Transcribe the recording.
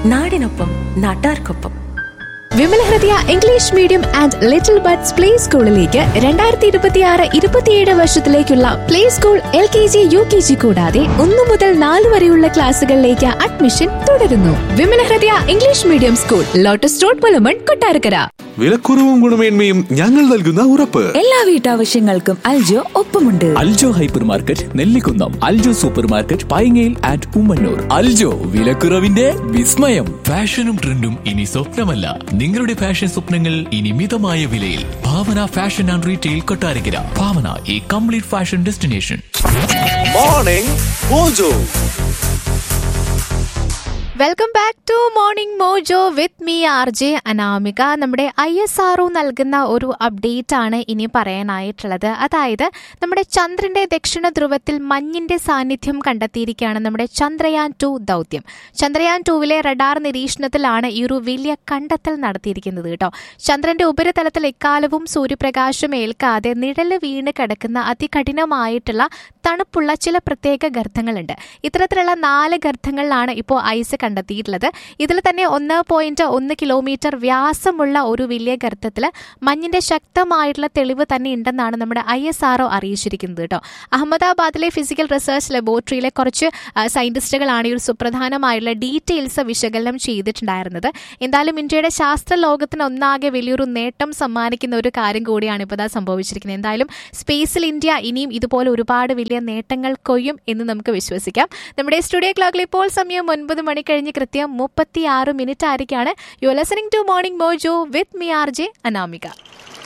നാടിനൊപ്പം നാട്ടാർക്കൊപ്പം Vimala Hridaya English medium and little buds play സ്കൂളിലേക്ക് രണ്ടായിരത്തി ഇരുപത്തിയാറ് ഇരുപത്തിയേഴ് വർഷത്തിലേക്കുള്ള play school L K G U K G കൂടാതെ ഒന്നു മുതൽ നാല് വരെയുള്ള ക്ലാസുകളിലേക്ക് അഡ്മിഷൻ തുടരുന്നു Vimala Hridaya English medium school lotus road Pulamon Kottarakkara വിലക്കുറവും ഗുണമേന്മയും ഞങ്ങൾ നൽകുന്ന ഉറപ്പ് എല്ലാ വീട്ടാവശ്യങ്ങൾക്കും അൽജോ ഒപ്പമുണ്ട് Aljo hyper market Nellikunnam Aljo super market പൈങ്ങയിൽ ആൻഡ് ഉമ്മന്നൂർ അൽജോ വിലക്കുറവിന്റെ വിസ്മയം ഫാഷനും ട്രെൻഡും ഇനി സ്വപ്നമല്ല നിങ്ങളുടെ ഫാഷൻ സ്വപ്നങ്ങൾ ഇനി മിതമായ വിലയിൽ Bhavana fashion and retail Kottarakkara Bhavana ഈ complete fashion destination morning mojo welcome back to morning mojo with me R J Anamika നമ്മുടെ ഐ എസ് ആർ നൽകുന്ന ഒരു അപ്ഡേറ്റ് ആണ് ഇനി പറയാനായിട്ടുള്ളത് അതായത് നമ്മുടെ ചന്ദ്രന്റെ ദക്ഷിണ ധ്രുവത്തിൽ മഞ്ഞിന്റെ സാന്നിധ്യം കണ്ടെത്തിയിരിക്കുകയാണ് നമ്മുടെ ചന്ദ്രയാൻ ടു ദൗത്യം ചന്ദ്രയാൻ ടൂവിലെ റഡാർ നിരീക്ഷണത്തിലാണ് ഈ ഒരു വലിയ കണ്ടെത്തൽ നടത്തിയിരിക്കുന്നത് കേട്ടോ ചന്ദ്രന്റെ ഉപരിതലത്തിൽ എക്കാലവും സൂര്യപ്രകാശം ഏൽക്കാതെ നിഴല് വീണ് കിടക്കുന്ന അതികഠിനമായിട്ടുള്ള തണുപ്പുള്ള ചില പ്രത്യേക ഗർത്തങ്ങളുണ്ട് ഇത്തരത്തിലുള്ള നാല് ഗർത്തങ്ങളിലാണ് ഇപ്പോൾ ഐസ് കണ്ടെത്തിയിട്ടുള്ളത് ഇതിൽ തന്നെ ഒന്ന് പോയിന്റ് ഒന്ന് കിലോമീറ്റർ വ്യാസമുള്ള ഒരു വലിയ ഗർത്തത്തിൽ മഞ്ഞിന്റെ ശക്തമായിട്ടുള്ള തെളിവ് തന്നെ ഉണ്ടെന്നാണ് നമ്മുടെ ഐ എസ് ആർഒ അറിയിച്ചിരിക്കുന്നത് കേട്ടോ അഹമ്മദാബാദിലെ ഫിസിക്കൽ റിസർച്ച് ലബോറട്ടറിയിലെ കുറച്ച് ആ, സയന്റിസ്റ്റുകളാണ് ഈ ഒരു സുപ്രധാനമായിട്ടുള്ള ഡീറ്റെയിൽസ് വിശകലനം ചെയ്തിട്ടുണ്ടായിരുന്നത് എന്തായാലും ഇന്ത്യയുടെ ശാസ്ത്ര ലോകത്തിന് ഒന്നാകെ വലിയൊരു നേട്ടം സമ്മാനിക്കുന്ന ഒരു കാര്യം കൂടിയാണ് ഇപ്പോൾ ഇതാ സംഭവിച്ചിരിക്കുന്നത് എന്തായാലും സ്പേസിൽ ഇന്ത്യ ഇനിയും ഇതുപോലെ ഒരുപാട് വലിയ നേട്ടങ്ങൾ കൊയ്യും എന്ന് നമുക്ക് വിശ്വസിക്കാം നമ്മുടെ സ്റ്റുഡിയോ ക്ലോക്കിൽ ഇപ്പോൾ സമയം ഒൻപത് മണി കഴിഞ്ഞ് കൃത്യം മുപ്പത്തി ആറ് മിനിറ്റ് ആയിരിക്കാണ് you listening to morning mojo with me R J Anamika